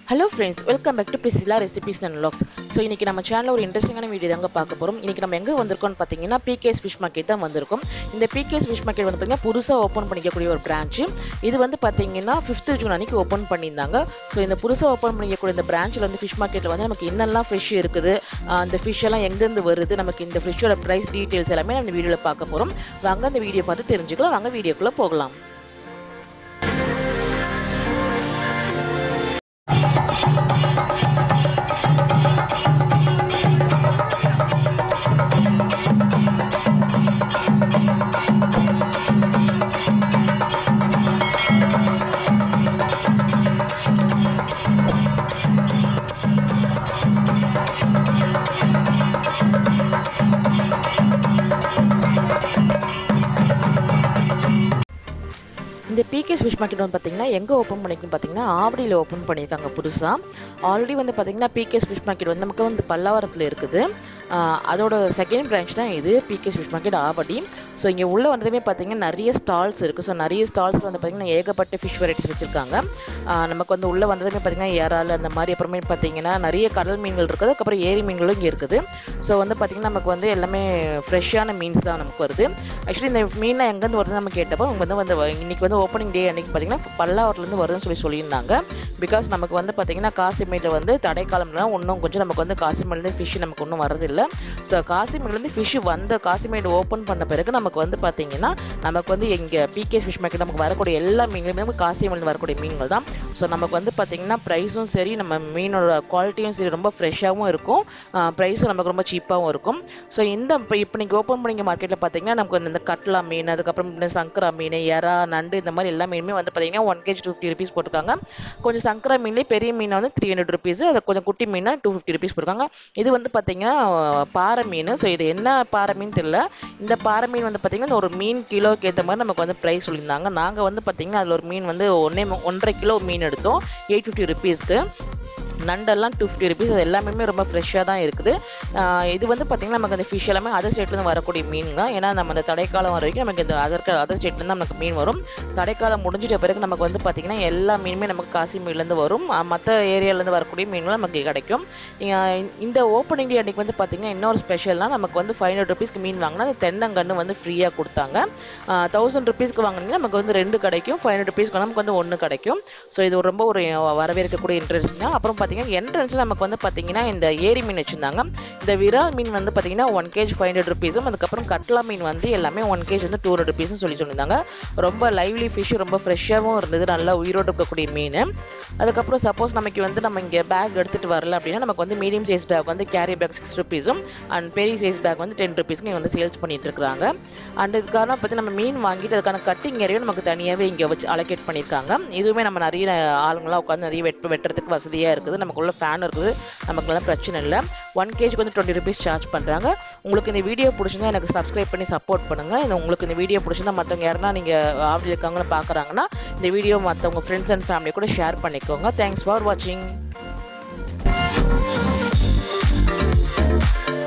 hello friends welcome back to பிசிலா recipes and vlogs so இன்றைக்கி நம்ம சேனலில் ஒரு இன்ட்ரெஸ்டிங்கான வீடியோ தாங்க பார்க்க போகிறோம் இன்றைக்கி நம்ம எங்கே வந்திருக்கோம்னு பார்த்தீங்கன்னா பிகேஸ் ஃபிஷ் மார்க்கெட் தான் வந்திருக்கும் இந்த பிகேஸ் ஃபிஷ் மார்க்கெட் வந்து பார்த்தீங்கன்னா புதுசாக ஓப்பன் பண்ணிக்கக்கூடிய ஒரு பிரான்ச்சு இது வந்து பார்த்தீங்கன்னா ஃபிஃப்த்து ஜூன் அன்றைக்கி ஓப்பன் பண்ணியிருந்தாங்க ஸோ இந்த புதுசாக ஓப்பன் பண்ணிக்கக்கூடிய இந்த பிரான்ச்சில் வந்து ஃபிஷ் மார்க்கெட்டில் வந்து நமக்கு என்னெல்லாம் ஃபிஷ் இருக்குது ஆஹ் அந்த ஃபிஷ் எல்லாம் எங்கேருந்து வருது நமக்கு இந்த ஃபிஷ்ஷோட ப்ரைஸ் டீட்டெயில்ஸ் எல்லாமே நம்ம இந்த வீடியோவில் பார்க்க போகிறோம் வாங்க இந்த வீடியோ பார்த்து தெரிஞ்சுக்கலாம் வாங்க வீடியோக்குள்ளே போகலாம் இந்த பிகேஸ் ஃபிஷ் மார்க்கெட் வந்து பார்த்தீங்கன்னா எங்கே ஓப்பன் பண்ணிருக்குன்னு பார்த்தீங்கன்னா ஆவடியில் ஓப்பன் பண்ணியிருக்காங்க புதுசாக ஆல்ரெடி வந்து பார்த்தீங்கன்னா பிகேஸ் ஃபிஷ் மார்க்கெட் வந்து நமக்கு வந்து பல்லாவரத்தில் இருக்குது ஆஹ் அதோட செகண்ட் பிரான்ச் தான் இது because fish market Avadi so இங்கே உள்ளே வந்ததுமே பார்த்தீங்கன்னா நிறைய ஸ்டால்ஸ் இருக்குது ஸோ நிறைய ஸ்டால்ஸ் வந்து பார்த்தீங்கன்னா ஏகப்பட்ட ஃபிஷ் வெரைட்டிஸ் வச்சுருக்காங்க நமக்கு வந்து உள்ளே வந்ததுமே பார்த்தீங்கன்னா இறால் அந்த மாதிரி அப்புறமே பார்த்தீங்கன்னா நிறைய கடல் மீன்கள் இருக்குது அதுக்கப்புறம் ஏரி மீன்களும் இங்கே இருக்குது ஸோ வந்து பார்த்தீங்கன்னா நமக்கு வந்து எல்லாமே ஃப்ரெஷ்ஷான மீன்ஸ் தான் நமக்கு வருது ஆக்சுவலி இந்த மீன்லாம் எங்கேருந்து வருதுன்னு நம்ம கேட்டப்போ அவங்க வந்து வந்து இன்னைக்கு வந்து ஓப்பனிங் டே அன்னைக்கு பார்த்தீங்கன்னா பல்லாவரத்துலேருந்து வருதுன்னு சொல்லி சொல்லியிருந்தாங்க பிகாஸ் நமக்கு வந்து பார்த்தீங்கன்னா காசிமேட்டில் வந்து தடைக்காலம்லாம் இன்னும் கொஞ்சம் நமக்கு வந்து காசிமேட்லேருந்து ஃபிஷ் நமக்கு ஒன்றும் வரதில்லை ஸோ காசிமேட்லேருந்து ஃபிஷ் வந்த காசிமேட் ஓப்பன் பண்ண பிறகு நமக்கு வந்து பார்த்தீங்கன்னா நமக்கு வந்து எங்கே பிகேஸ் ஃபிஷ் மார்க்கெட் நமக்கு வரக்கூடிய எல்லா மீன்களுமே நமக்கு காசிமேட்லேருந்து வரக்கூடிய மீன்கள் தான் ஸோ நமக்கு வந்து பார்த்தீங்கன்னா ப்ரைஸும் சரி நம்ம மீனோட குவாலிட்டியும் சரி ரொம்ப ஃப்ரெஷ்ஷாகவும் இருக்கும் ப்ரைஸும் நமக்கு ரொம்ப சீப்பாகவும் இருக்கும் ஸோ இந்த இப்போ இப்போ நீங்கள் ஓப்பன் பண்ணிங்க மார்க்கெட்டில் பார்த்தீங்கன்னா நமக்கு இந்த கட்லா மீன் அதுக்கப்புறம் இந்த சங்கரா மீன் எறா நண்டு இந்த மாதிரி எல்லா மீனுமே வந்து பார்த்தீங்கன்னா one KG two fifty rupees போட்டிருக்காங்க கொஞ்சம் சங்கரா மீன்லேயே பெரிய மீன் வந்து த்ரீ ஹண்ட்ரட் ருபீஸ் அது கொஞ்சம் குட்டி மீனா டூ ஃபிஃப்டி ருபீஸ் போட்டிருக்காங்க இது வந்து பார்த்தீங்கன்னா பாறை மீன் ஸோ இது என்ன பாறை மீன் தெரியல இந்த பாறை மீன் வந்து பார்த்தீங்கன்னா ஒரு மீன் கிலோக்கு ஏற்ற மாதிரி நமக்கு வந்து ப்ரைஸ் சொல்லியிருந்தாங்க நாங்கள் வந்து பார்த்தீங்கன்னா அதில் ஒரு மீன் வந்து ஒன்றே ஒன்றரை கிலோ மீன் எடுத்தோம் எயிட் ஃபிஃப்டி ருபீஸ்க்கு நண்டெல்லாம் டூ ஃபிஃப்டி ருபீஸ் அது எல்லாமே ரொம்ப ஃப்ரெஷ்ஷாக தான் இருக்குது ஆஹ் இது வந்து பார்த்திங்கன்னா நமக்கு அந்த ஃபிஷ் எல்லாமே அதர் ஸ்டேட்லேருந்து வரக்கூடிய மீன் தான் ஏன்னா நம்ம இந்த தடைக்காலம் வர வரைக்கும் நமக்கு இந்த அதர் அதர் ஸ்டேட்லேருந்து நமக்கு மீன் வரும் தடைக்காலம் முடிஞ்சிட்ட பிறகு நமக்கு வந்து பார்த்திங்கன்னா எல்லா மீனுமே நமக்கு காசி மீன்லேருந்து வரும் மற்ற ஏரியாவிலேருந்து வரக்கூடிய மீன்களும் நமக்கு கிடைக்கும் ஆஹ் இந்த ஓப்பனிங் டே அன்றைக்கி வந்து பார்த்திங்கன்னா இன்னொரு ஸ்பெஷல்னால் நமக்கு வந்து ஃபைவ் ஹண்ட்ரட் ருபீஸ்க்கு மீன் வாங்கினா அந்த தென்னங்கன்று வந்து ஃப்ரீயாக கொடுத்தாங்க தௌசண்ட் ருபீஸ்க்கு வாங்கினீங்கன்னா நமக்கு வந்து ரெண்டு கிடைக்கும் ஃபைவ் ஹண்ட்ரட் ருபீஸ்க்கு நமக்கு வந்து ஒன்று கிடைக்கும் ஸோ இது ரொம்ப ஒரு வரவேற்கக்கூடிய இன்ட்ரெஸ்ட் தான் அப்புறம் பார்த்தீங்கன்னா என்ட்ரன்ஸில் நமக்கு வந்து பார்த்தீங்கன்னா இந்த ஏரி மீன் வச்சுருந்தாங்க இந்த விரால் மீன் வந்து பார்த்தீங்கன்னா ஒன் கேஜ் ஃபைவ் ஹண்ட்ரட் ருபீஸும் அதுக்கப்புறம் கட்லா மீன் வந்து எல்லாமே ஒன் கேஜ் வந்து டூ ஹண்ட்ரட் ருபீஸும் சொல்லி சொல்லியிருந்தாங்க ரொம்ப லைவ்லி ஃபிஷ் ரொம்ப ஃப்ரெஷ்ஷாகவும் இருந்தது நல்லா உயிரோடு இருக்கக்கூடிய மீன் அதுக்கப்புறம் சப்போஸ் நமக்கு வந்து நம்ம இங்கே பேக் எடுத்துகிட்டு வரல அப்படின்னா நமக்கு வந்து மீடியம் சைஸ் பேக் வந்து கேரி பேக் சிக்ஸ் ருபீஸும் அண்ட் பெரிய சைஸ் பேக் வந்து டென் ருபீஸ்க்கு இங்கே வந்து சேல்ஸ் பண்ணிட்டு இருக்காங்க அண்ட் இதுக்காக பற்றி நம்ம மீன் வாங்கிட்டு அதுக்கான கட்டிங் ஏரியும் நமக்கு தனியாகவே இங்கே வச்சு அலோகேட் பண்ணியிருக்காங்க இதுவுமே நம்ம நிறைய ஆளுங்களாம் உட்காந்து நிறைய வெட் வெட்டுறதுக்கு வசதியாக இருக்குது நமக்குள்ள ஃபேன் இருக்குது நமக்குலாம் பிரச்சனை இல்லை ஒன் கேஜிக்கு வந்து டுவெண்ட்டி ருபீஸ் சார்ஜ் பண்ணுறாங்க உங்களுக்கு இந்த வீடியோ பிடிச்சிருந்தா எனக்கு சப்ஸ்கிரைப் பண்ணி சப்போர்ட் பண்ணுங்கள் இந்த உங்களுக்கு இந்த வீடியோ பிடிச்சிருந்தா மற்றவங்க யாருன்னா நீங்கள் ஆவடி இருக்காங்கன்னு பார்க்குறாங்கன்னா இந்த வீடியோ மற்றவங்க ஃப்ரெண்ட்ஸ் அண்ட் ஃபேமிலி கூட ஷேர் பண்ணிக்கோங்க தேங்க்ஸ் ஃபார் வாட்சிங்